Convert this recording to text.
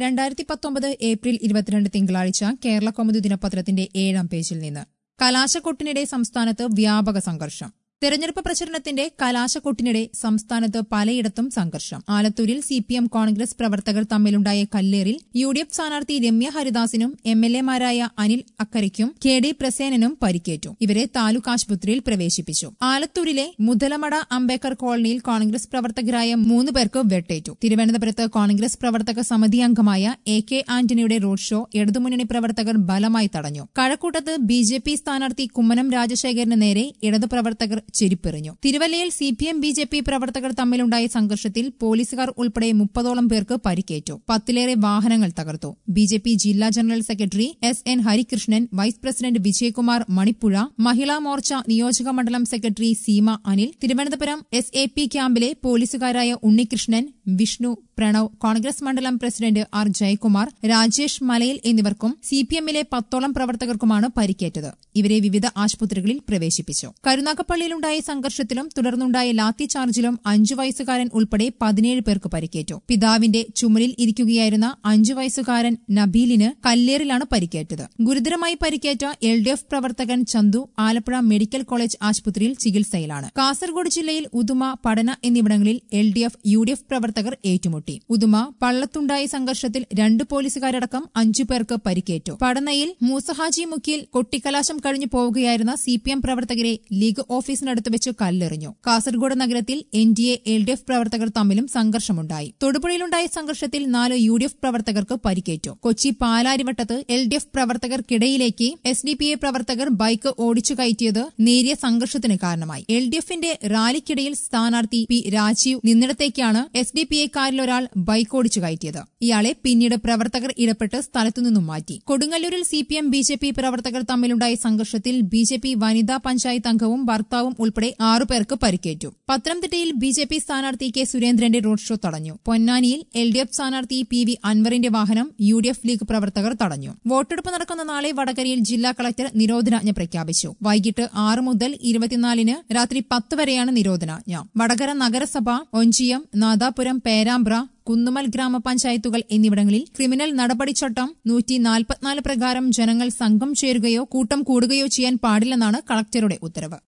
രണ്ടായിരത്തി പത്തൊമ്പത് ഏപ്രിൽ ഇരുപത്തിരണ്ട് തിങ്കളാഴ്ച കേരള കൗമുദി ദിനപത്രത്തിന്റെ ഏഴാം പേജിൽ നിന്ന് കലാശക്കൊട്ടിനിടെ സംസ്ഥാനത്ത് വ്യാപക സംഘർഷം തെരഞ്ഞെടുപ്പ് പ്രചരണത്തിന്റെ കലാശക്കൊട്ടിനിടെ സംസ്ഥാനത്ത് പലയിടത്തും സംഘർഷം ആലത്തൂരിൽ സി പി എം കോൺഗ്രസ് പ്രവർത്തകർ തമ്മിലുണ്ടായ കല്ലേറിൽ യു ഡി എഫ് സ്ഥാനാർത്ഥി രമ്യ ഹരിദാസിനും എം എൽ എമാരായ അനിൽ അക്കരയ്ക്കും കെ ഡി പ്രസേനനും പരിക്കേറ്റു ഇവരെ താലൂക്ക് ആശുപത്രിയിൽ പ്രവേശിപ്പിച്ചു ആലത്തൂരിലെ മുതലമട അംബേദ്കർ കോളനിയിൽ കോൺഗ്രസ് പ്രവർത്തകരായ മൂന്ന് പേർക്ക് വെട്ടേറ്റു തിരുവനന്തപുരത്ത് കോൺഗ്രസ് പ്രവർത്തക സമിതി അംഗമായ എ കെ ആന്റണിയുടെ റോഡ് ഷോ ഇടതുമുന്നണി പ്രവർത്തകർ ബലമായി തടഞ്ഞു കഴക്കൂട്ടത്ത് ബി ജെ പി സ്ഥാനാർത്ഥി കുമ്മനം രാജശേഖരന് നേരെ ഇടതു പ്രവർത്തകർ ചെരിപ്പെറിഞ്ഞു തിരുവല്ലയിൽ C P M B J P പ്രവർത്തകർ തമ്മിലുണ്ടായ സംഘർഷത്തിൽ പോലീസുകാർ ഉൾപ്പെടെ മുപ്പതോളം പേർക്ക് പരിക്കേറ്റു പത്തിലേറെ വാഹനങ്ങൾ തകർത്തു ബി ജെ പി ജില്ലാ general secretary S N Harikrishnan vice president Vijayakumar Manippuzha Mahila Morcha നിയോജക മണ്ഡലം secretary Seema Anil Thiruvananthapuram S A P ക്യാമ്പിലെ പോലീസുകാരായ ഉണ്ണികൃഷ്ണൻ വിഷ്ണു പ്രണവ് കോൺഗ്രസ് മണ്ഡലം പ്രസിഡന്റ് ആർ ജയകുമാർ രാജേഷ് മലയിൽ എന്നിവർക്കും സി പി എമ്മിലെ പത്തോളം പ്രവർത്തകർക്കുമാണ് പരിക്കേറ്റത് ഇവരെ വിവിധ ആശുപത്രികളിൽ പ്രവേശിപ്പിച്ചു കരുനാഗപ്പള്ളിയിലുണ്ടായ സംഘർഷത്തിലും തുടർന്നുണ്ടായ ലാത്തി ചാർജിലും അഞ്ചു വയസ്സുകാരൻ ഉൾപ്പെടെ പതിനേഴ് പേർക്ക് പരിക്കേറ്റു പിതാവിന്റെ ചുമലിൽ ഇരിക്കുകയായിരുന്ന അഞ്ചു വയസ്സുകാരൻ നബീലിന് കല്ലേറിലാണ് പരിക്കേറ്റത് ഗുരുതരമായി പരിക്കേറ്റ എൽ ഡി എഫ് പ്രവർത്തകൻ ചന്തു ആലപ്പുഴ മെഡിക്കൽ കോളേജ് ആശുപത്രിയിൽ ചികിത്സയിലാണ് കാസർഗോഡ് ജില്ലയിൽ ഉദുമ പഠന എന്നിവിടങ്ങളിൽ L D F U D F പ്രവർത്തകർ ഏറ്റുമുട്ടി ഉദുമ പള്ളത്തുണ്ടായ സംഘർഷത്തിൽ രണ്ട് പോലീസുകാരടക്കം അഞ്ചു പേർക്ക് പരിക്കേറ്റു പടനയിൽ മൂസഹാജി മുക്കിൽ കൊട്ടിക്കലാശം കഴിഞ്ഞു പോവുകയായിരുന്ന സി പി എം പ്രവർത്തകരെ ലീഗ് ഓഫീസിനടുത്ത് വെച്ച് കല്ലെറിഞ്ഞു കാസർഗോഡ് നഗരത്തിൽ N D A L D F പ്രവർത്തകർ തമ്മിലും സംഘർഷമുണ്ടായി തൊടുപുഴയിലുണ്ടായ സംഘർഷത്തിൽ നാല് യു ഡി എഫ് പ്രവർത്തകർക്ക് പരിക്കേറ്റു കൊച്ചി പാലാരിവട്ടത്ത് എൽ ഡി എഫ് പ്രവർത്തകർക്കിടയിലേക്ക് എസ് ഡി പി എ പ്രവർത്തകർ ബൈക്ക് ഓടിച്ചു കയറ്റിയത് നേരിയ സംഘർഷത്തിന് കാരണമായി എൽ ഡി എഫിന്റെ റാലിക്കിടയിൽ സ്ഥാനാർത്ഥി പി രാജീവ് നിന്നിടത്തേക്കാണ് എസ് ഡി പി എക്കാരിലൊരാൾ ബൈക്ക് ഓടിച്ചു കയറ്റിയത് ഇയാളെ പിന്നീട് പ്രവർത്തകർ ഇടപെട്ട് സ്ഥലത്തുനിന്നും മാറ്റി കൊടുങ്ങല്ലൂരിൽ C P M B J P പ്രവർത്തകർ തമ്മിലുണ്ടായ സംഘർഷത്തിൽ ബി ജെ പി വനിതാ പഞ്ചായത്ത് അംഗവും ഭർത്താവും ഉൾപ്പെടെ ആറുപേർക്ക് പരിക്കേറ്റു പത്തനംതിട്ടയിൽ ബി ജെ പി സ്ഥാനാർത്ഥി കെ സുരേന്ദ്രന്റെ റോഡ് ഷോ തടഞ്ഞു പൊന്നാനിയിൽ എൽ ഡി എഫ് സ്ഥാനാർത്ഥി പി വി അൻവറിന്റെ വാഹനം യു ഡി എഫ് ലീഗ് പ്രവർത്തകർ തടഞ്ഞു വോട്ടെടുപ്പ് നടക്കുന്ന നാളെ വടകരയിൽ ജില്ലാ കളക്ടർ നിരോധനാജ്ഞ പ്രഖ്യാപിച്ചു വൈകിട്ട് ആറ് മുതൽ ഇരുപത്തിനാലിന് രാത്രി പത്ത് വരെയാണ് നിരോധനാജ്ഞ വടകര നഗരസഭ ഒഞ്ചിയം നാദാപുരം പേരാമ്പ്ര കുന്നുമൽ ഗ്രാമപഞ്ചായത്തുകൾ എന്നിവിടങ്ങളിൽ ക്രിമിനൽ നടപടിച്ചട്ടം നൂറ്റി നാൽപ്പത്തിനാല് പ്രകാരം ജനങ്ങൾ സംഘം ചേരുകയോ കൂട്ടം കൂടുകയോ ചെയ്യാൻ പാടില്ലെന്നാണ് കളക്ടറുടെ ഉത്തരവ്